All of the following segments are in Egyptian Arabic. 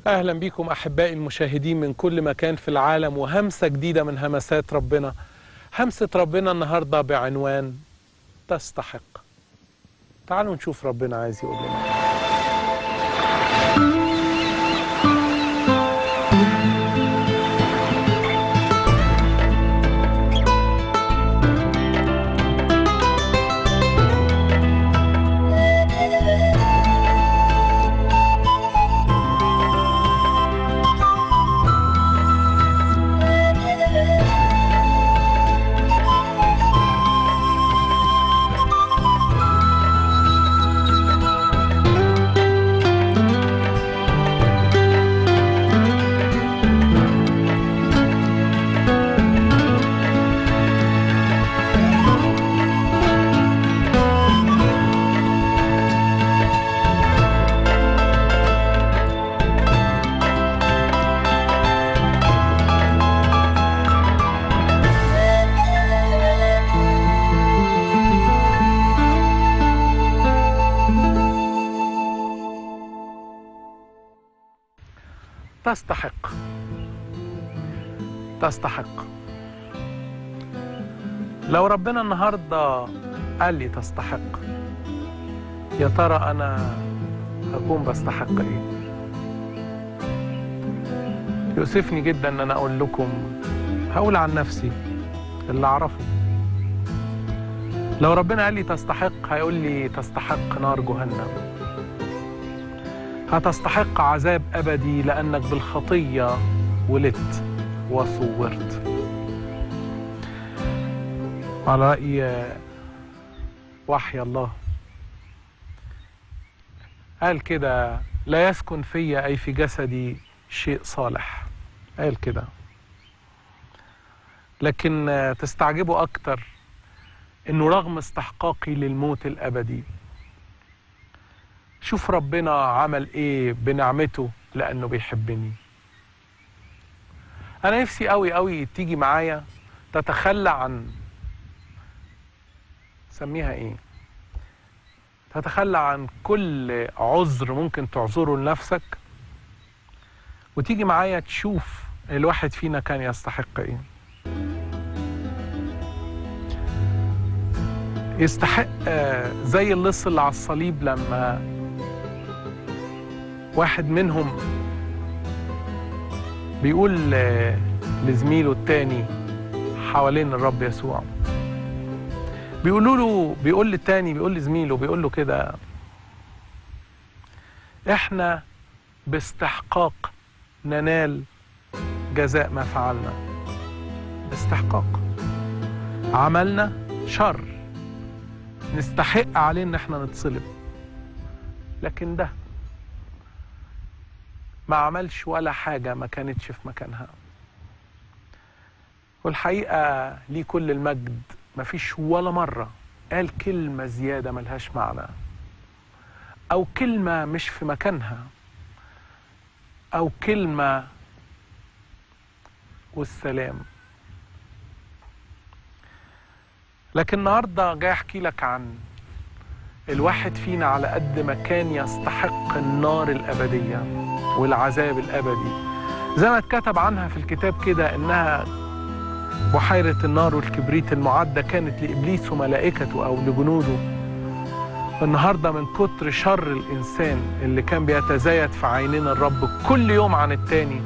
أهلا بكم أحبائي المشاهدين من كل مكان في العالم وهمسة جديدة من همسات ربنا همسة ربنا النهاردة بعنوان تستحق تعالوا نشوف ربنا عايز يقول لنا تستحق تستحق لو ربنا النهارده قال لي تستحق يا ترى انا هكون بستحق ايه يؤسفني جدا ان انا اقول لكم هقول عن نفسي اللي اعرفه لو ربنا قال لي تستحق هيقول لي تستحق نار جهنم هتستحق عذاب أبدي لأنك بالخطية ولدت وصورت على رأي وحي الله قال كده لا يسكن في أي في جسدي شيء صالح قال كده لكن تستعجبوا أكتر إنه رغم استحقاقي للموت الأبدي شوف ربنا عمل ايه بنعمته لانه بيحبني انا نفسي قوي قوي تيجي معايا تتخلى عن سميها ايه تتخلى عن كل عذر ممكن تعذره لنفسك وتيجي معايا تشوف الواحد فينا كان يستحق ايه يستحق زي اللص اللي على الصليب لما واحد منهم بيقول لزميله التاني حوالين الرب يسوع بيقولوا له بيقول للتاني بيقول لزميله بيقول له كده احنا باستحقاق ننال جزاء ما فعلنا باستحقاق عملنا شر نستحق عليه ان احنا نتصلب لكن ده ما عملش ولا حاجة ما كانتش في مكانها والحقيقة ليه كل المجد ما فيش ولا مرة قال كلمة زيادة ملهاش معنى أو كلمة مش في مكانها أو كلمة والسلام لكن النهارده جاي احكي لك عن الواحد فينا على قد ما كان يستحق النار الابديه والعذاب الابدي زي ما اتكتب عنها في الكتاب كده انها بحيره النار والكبريت المعده كانت لابليس وملائكته او لجنوده النهارده من كتر شر الانسان اللي كان بيتزايد في عينين الرب كل يوم عن التاني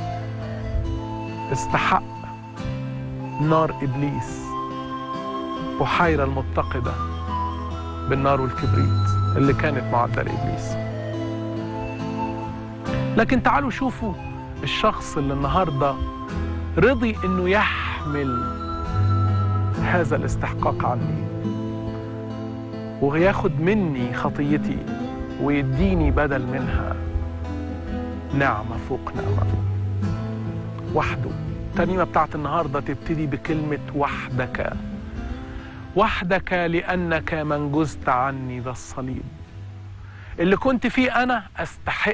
استحق نار ابليس بحيرة المتقدة بالنار والكبريت اللي كانت معدة لإبليس لكن تعالوا شوفوا الشخص اللي النهاردة رضي إنه يحمل هذا الاستحقاق عني وياخد مني خطيتي ويديني بدل منها نعمة فوق نعمة وحده الترنيمة بتاعت النهاردة تبتدي بكلمة وحدك وحدك لأنك من جزت عني ذا الصليب اللي كنت فيه أنا أستحق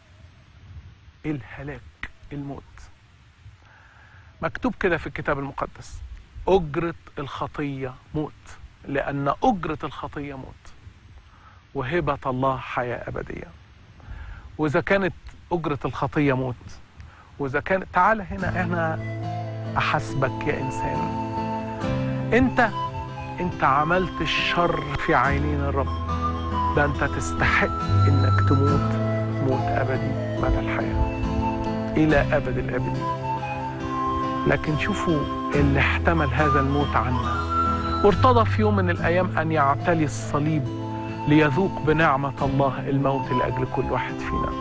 الهلاك الموت مكتوب كده في الكتاب المقدس أجرة الخطية موت لأن أجرة الخطية موت وهبة الله حياة أبدية وإذا كانت أجرة الخطية موت وإذا كان تعال هنا أنا أحاسبك يا إنسان أنت أنت عملت الشر في عينين الرب ده أنت تستحق إنك تموت موت أبدي مدى الحياة إلى أبد الأبدين لكن شوفوا اللي احتمل هذا الموت عنا وارتضى في يوم من الأيام أن يعتلي الصليب ليذوق بنعمة الله الموت لأجل كل واحد فينا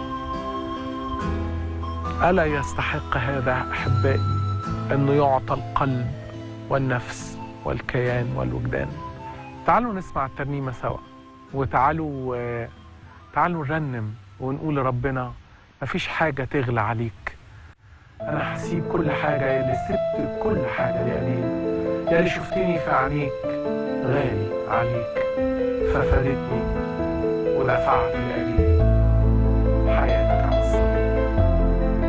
ألا يستحق هذا أحبائي أنه يعطى القلب والنفس والكيان والوجدان تعالوا نسمع الترنيمة سوا وتعالوا تعالوا نرنم ونقول لربنا مفيش حاجة تغلى عليك أنا هسيب كل حاجة يا اللي سبت كل حاجة لأجلي يا اللي شفتني في عينيك غالي عليك ففادتني ودفعت لأجلي حياتك على الصليب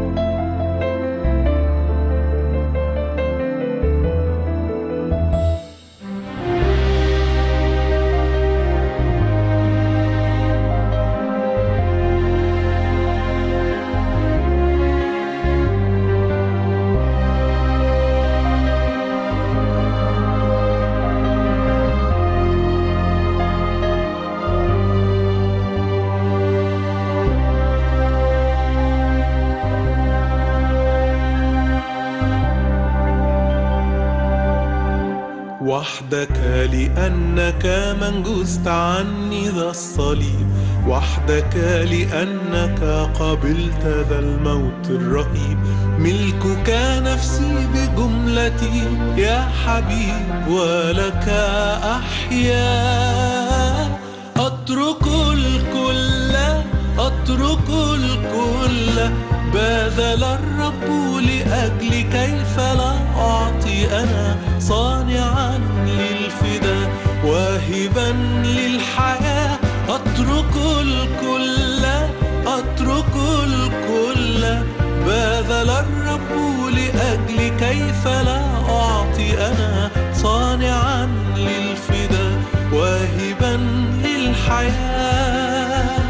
وحدك لأنك من جزت عني ذا الصليب وحدك لأنك قبلت ذا الموت الرهيب ملكك نفسي بجملتي يا حبيب ولك أحيا أترك الكل أترك الكل بذل الرب لأجل كيف لا أعطي أنا صانعا للفداء واهبا للحياة أترك الكل أترك الكل بذل الرب لأجل كيف لا أعطي أنا صانعا للفداء واهبا للحياه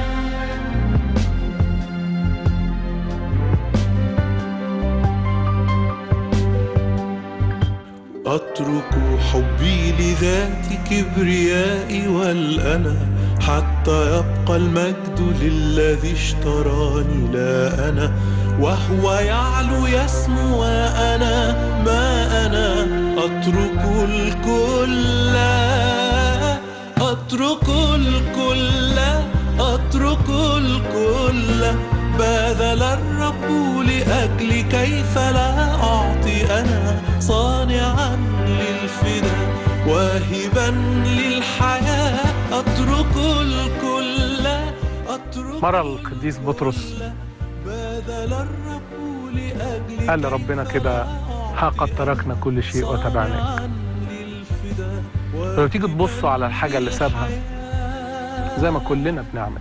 أترك حبي لذات كبريائي والأنا حتى يبقى المجد للذي اشتراني لا أنا وهو يعلو يسمو وأنا ما أنا أترك الكل أترك الكل أترك الكل بذل الرب لأجل كيف لا أعطي أنا صانعا للفداء واهبا للحياة أترك الكل أترك مرة القديس بطرس بذل الرب لأجل قال لربنا كده ها قد تركنا كل شيء وتبعناك لو تيجي تبصوا على الحاجة اللي سابها زي ما كلنا بنعمل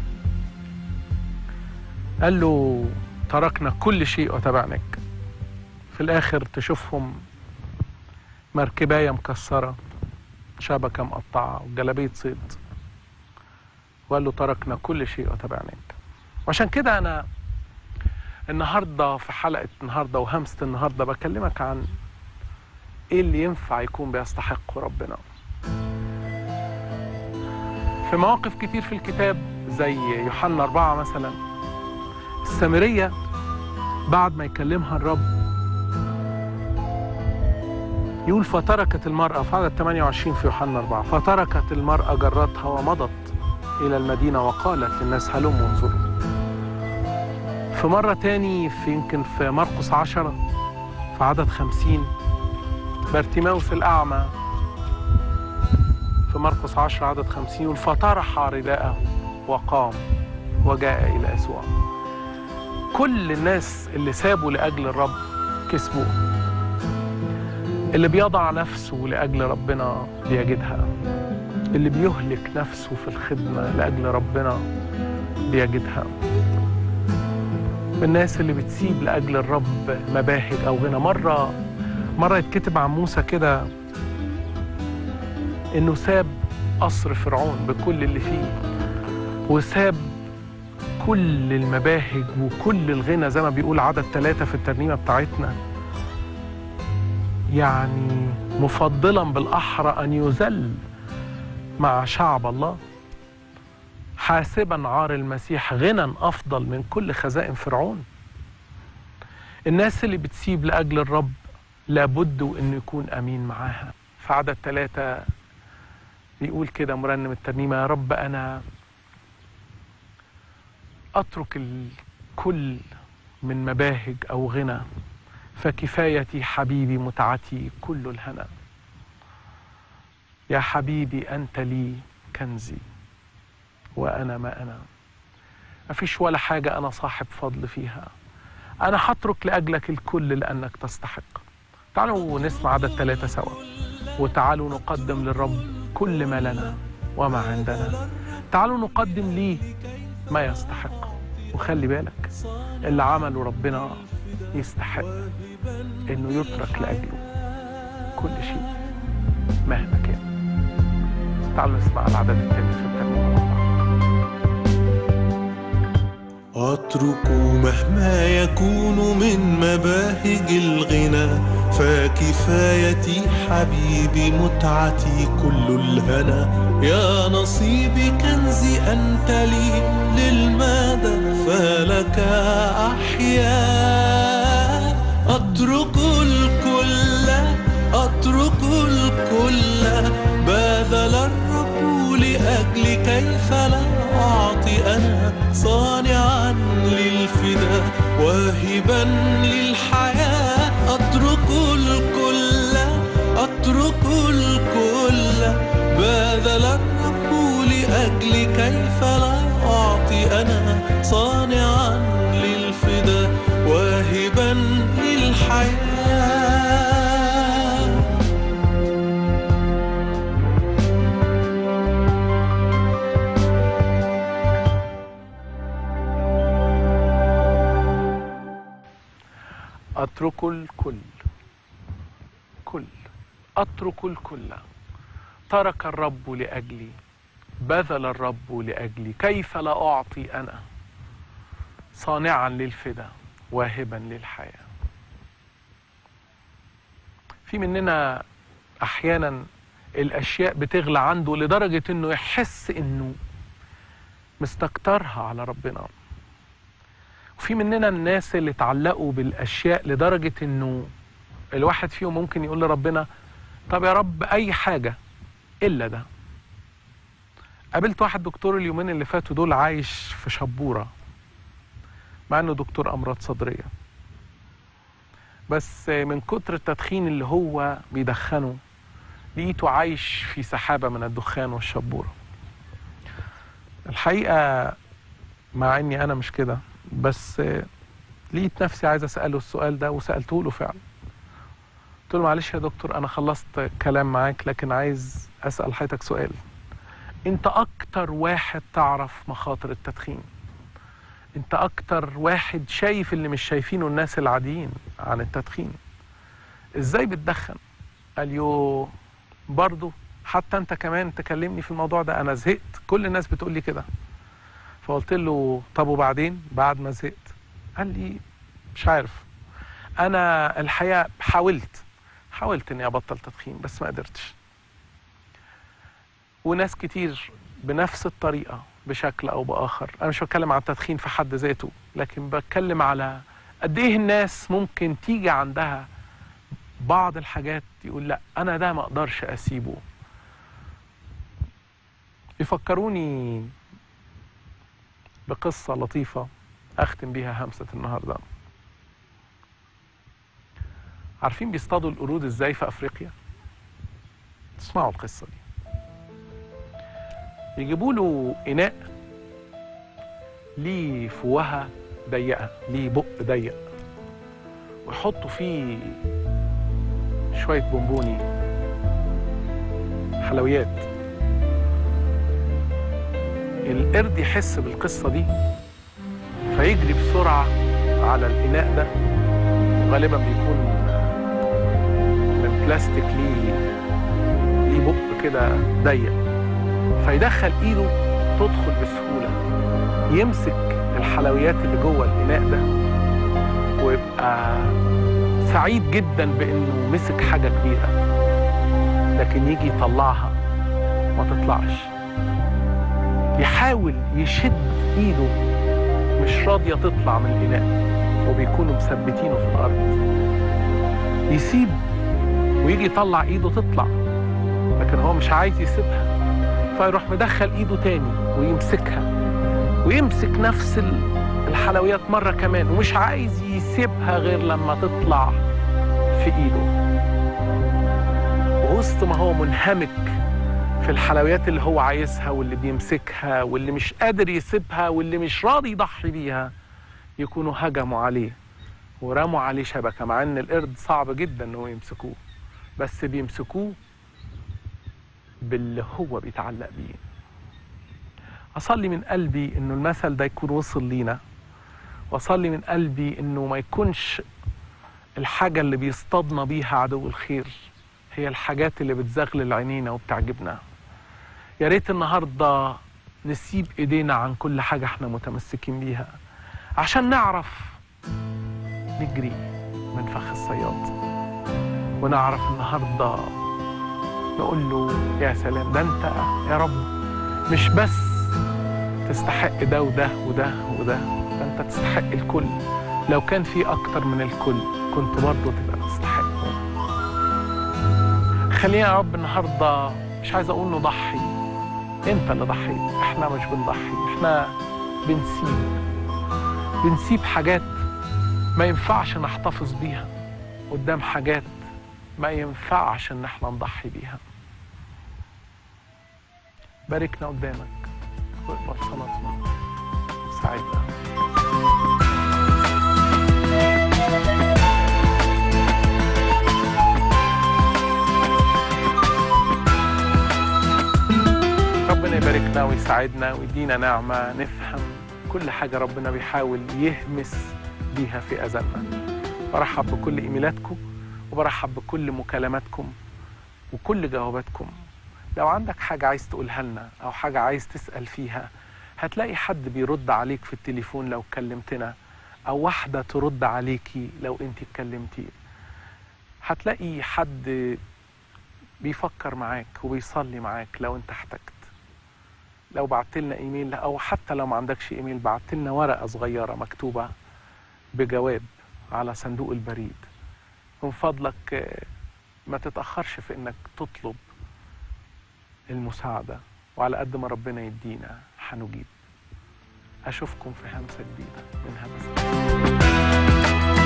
قال له تركنا كل شيء وتبعناك في الآخر تشوفهم مركباية مكسرة شبكة مقطعة وجلابية صيد وقال له تركنا كل شيء وتبعناك وعشان كده أنا النهاردة في حلقة النهاردة وهمسة النهاردة بكلمك عن إيه اللي ينفع يكون بيستحق ربنا في مواقف كتير في الكتاب زي يوحنا أربعة مثلا السامرية بعد ما يكلمها الرب يقول فتركت المرأة في عدد 28 في يوحنا 4 فتركت المرأة جرتها ومضت إلى المدينة وقالت للناس هلموا انظروا في مرة تاني في يمكن في مرقس 10 في عدد 50 بارتيماوس الأعمى في مرقس 10 عدد 50 يقول فطرح رداءه وقام وجاء إلى يسوع كل الناس اللي سابوا لأجل الرب كسبوه اللي بيضع نفسه لأجل ربنا بيجدها اللي بيهلك نفسه في الخدمة لأجل ربنا بيجدها الناس اللي بتسيب لأجل الرب مباهج أو غنى مرة مرة يتكتب عن موسى كده إنه ساب قصر فرعون بكل اللي فيه وساب كل المباهج وكل الغنى زي ما بيقول عدد ثلاثة في الترنيمة بتاعتنا يعني مفضلا بالأحرى أن يذل مع شعب الله حاسبا عار المسيح غنى أفضل من كل خزائن فرعون الناس اللي بتسيب لأجل الرب لابد وإنه يكون أمين معاها في عدد ثلاثة بيقول كده مرنم الترنيمة يا رب أنا أترك الكل من مباهج أو غنى فكفايتي حبيبي متعتي كل الهنا يا حبيبي أنت لي كنزي وأنا ما أنا مفيش ولا حاجة أنا صاحب فضل فيها أنا هترك لأجلك الكل لأنك تستحق تعالوا نسمع عدد ثلاثة سوا وتعالوا نقدم للرب كل ما لنا وما عندنا تعالوا نقدم ليه ما يستحق وخلي بالك اللي عمله ربنا يستحق انه يترك لاجله كل شيء مهما كان تعالوا نسمع العدد الثالث في الترنيمه أترك مهما يكون من مباهج الغنى فكفايتي حبيبي متعتي كل الهنا يا نصيبي كنزي أنت لي للمدى فلك أحيا أترك الكل أترك الكل باذل الرب لأجل كيف لا أعطي أنا صانعا للفداء واهبا للحياة أترك الكل أترك الكل باذل الرب لأجل كيف لا أعطي أنا صانعا للفداء واهبا للحياة أترك الكل كل أترك الكل ترك الرب لأجلي بذل الرب لأجلي كيف لا أعطي أنا صانعا للفدا واهبا للحياة في مننا أحيانا الأشياء بتغلى عنده لدرجة إنه يحس إنه مستكترها على ربنا وفي مننا الناس اللي اتعلقوا بالاشياء لدرجه انه الواحد فيهم ممكن يقول لربنا طب يا رب اي حاجه الا ده قابلت واحد دكتور اليومين اللي فاتوا دول عايش في شبوره مع انه دكتور امراض صدريه بس من كتر التدخين اللي هو بيدخنه لقيته عايش في سحابه من الدخان والشبوره الحقيقه مع اني انا مش كده بس لقيت نفسي عايز اساله السؤال ده وسالته له فعلا قلت له معلش يا دكتور انا خلصت كلام معاك لكن عايز اسال حضرتك سؤال انت اكتر واحد تعرف مخاطر التدخين انت اكتر واحد شايف اللي مش شايفينه الناس العاديين عن التدخين ازاي بتدخن قال يو برضه حتى انت كمان تكلمني في الموضوع ده انا زهقت كل الناس بتقول لي كده فقلت له طب وبعدين بعد ما زهقت قال لي مش عارف انا الحقيقه حاولت حاولت اني ابطل تدخين بس ما قدرتش وناس كتير بنفس الطريقه بشكل او باخر انا مش بتكلم عن التدخين في حد ذاته لكن بتكلم على قد ايه الناس ممكن تيجي عندها بعض الحاجات يقول لا انا ده ما اقدرش اسيبه يفكروني بقصة لطيفة أختم بيها همسة النهاردة عارفين بيصطادوا القرود إزاي في أفريقيا؟ تسمعوا القصة دي يجيبوا له إناء ليه فوهة ضيقة ليه بق ضيق ويحطوا فيه شوية بونبوني حلويات القرد يحس بالقصة دي فيجري بسرعة على الإناء ده وغالبا بيكون من بلاستيك ليه ليه بق كده ضيق فيدخل إيده تدخل بسهولة يمسك الحلويات اللي جوه الإناء ده ويبقى سعيد جدا بإنه مسك حاجة كبيرة لكن يجي يطلعها ما تطلعش يحاول يشد ايده مش راضية تطلع من الإناء وبيكونوا مثبتينه في الأرض يسيب ويجي يطلع ايده تطلع لكن هو مش عايز يسيبها فيروح مدخل ايده تاني ويمسكها ويمسك نفس ال- الحلويات مرة كمان ومش عايز يسيبها غير لما تطلع في ايده ووسط ما هو منهمك في الحلويات اللي هو عايزها واللي بيمسكها واللي مش قادر يسيبها واللي مش راضي يضحي بيها يكونوا هجموا عليه ورموا عليه شبكة مع ان القرد صعب جدا انه يمسكوه بس بيمسكوه باللي هو بيتعلق بيه أصلي من قلبي إنه المثل ده يكون وصل لينا وأصلي من قلبي إنه ما يكونش الحاجة اللي بيصطادنا بيها عدو الخير هي الحاجات اللي بتزغلل عينينا وبتعجبنا يا ريت النهاردة نسيب إيدينا عن كل حاجة احنا متمسكين بيها عشان نعرف نجري من فخ الصياد ونعرف النهارده نقول له يا سلام ده انت يا رب مش بس تستحق ده وده وده وده ده انت تستحق الكل لو كان في اكتر من الكل كنت برضه تبقى تستحقه خلينا يا رب النهارده مش عايز اقول نضحي انت اللي ضحيت احنا مش بنضحي احنا بنسيب بنسيب حاجات ما ينفعش نحتفظ بيها قدام حاجات ما ينفعش ان احنا نضحي بيها باركنا قدامك واقبل صلاتنا ساعدنا ربنا يباركنا ويساعدنا ويدينا نعمة نفهم كل حاجة ربنا بيحاول يهمس بيها في أذاننا برحب بكل إيميلاتكم وبرحب بكل مكالماتكم وكل جواباتكم لو عندك حاجة عايز تقولها لنا أو حاجة عايز تسأل فيها هتلاقي حد بيرد عليك في التليفون لو كلمتنا أو واحدة ترد عليكي لو أنت اتكلمتي هتلاقي حد بيفكر معاك وبيصلي معاك لو أنت احتجت لو بعت لنا ايميل او حتى لو ما عندكش ايميل بعت لنا ورقه صغيره مكتوبه بجواب على صندوق البريد من فضلك آه، ما تتاخرش في انك تطلب المساعده وعلى قد ما ربنا يدينا هنجيب اشوفكم في همسه جديده من همسه